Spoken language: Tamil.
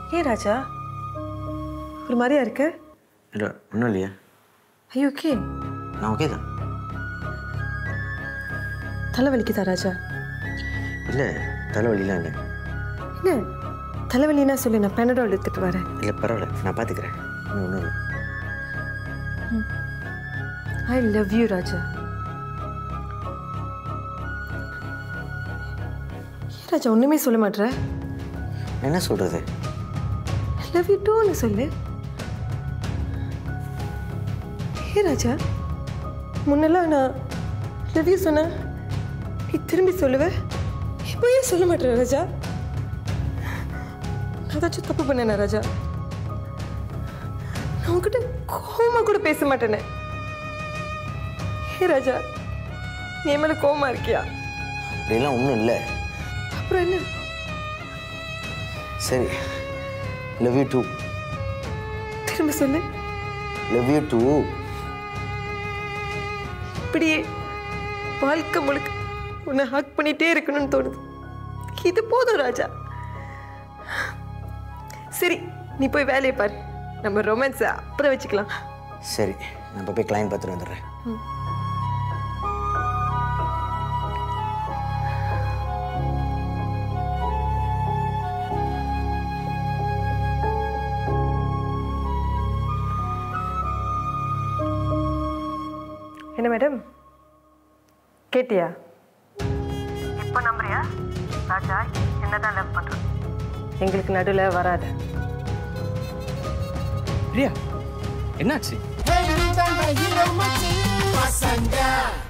ஏன் ராஜா ஒரு மாதிரியா இருக்க இல்லை ஒன்றும் இல்லையா ஐயோ ஓகே நான் ஓகே தான் தலை வலிக்குதா ராஜா இல்லை தலைவலிலாம் இல்லை இல்லை தலைவலினா சொல்லு நான் பெனடால் எடுத்துட்டு வரேன் இல்லை பரவாயில்ல நான் பார்த்துக்கிறேன் ஒன்றும் இல்லை ஐ லவ் யூ ராஜா ஏன் ராஜா ஒன்றுமே சொல்ல மாட்ற என்ன சொல்கிறது லவ் யூ டூன்னு சொல்லு ஏ ராஜா முன்னெல்லாம் நான் லவ் யூ சொன்னேன் நீ திரும்பி சொல்லுவ இப்போ ஏன் சொல்ல மாட்டேற ராஜா நான் ஏதாச்சும் தப்பு பண்ணேனா ராஜா நான் உன்கிட்ட கோவமா கூட பேச மாட்டேனே ஏ ராஜா நீ என் மேல கோவமா இருக்கியா அப்படிலாம் ஒன்றும் இல்லை அப்புறம் என்ன சரி லவ் யூ டூ திரும்ப சொல்லு லவ் யூ டூ இப்படியே வாழ்க்கை முழுக்க உன்னை ஹக் பண்ணிட்டே இருக்கணும்னு தோணுது இது போதும் ராஜா சரி நீ போய் வேலையை பாரு நம்ம ரொமான்ஸை அப்புறம் வச்சுக்கலாம் சரி நான் இப்போ போய் கிளைண்ட் பார்த்துட்டு வந்துடுறேன் என்ன மேடம் கேட்டியா இப்போ நம்புறியா ராஜா என்னதான் லவ் பண்றோம் எங்களுக்கு நடுவில் வராது பிரியா என்னாச்சு Hey, you done the hero, my team. Pasanga.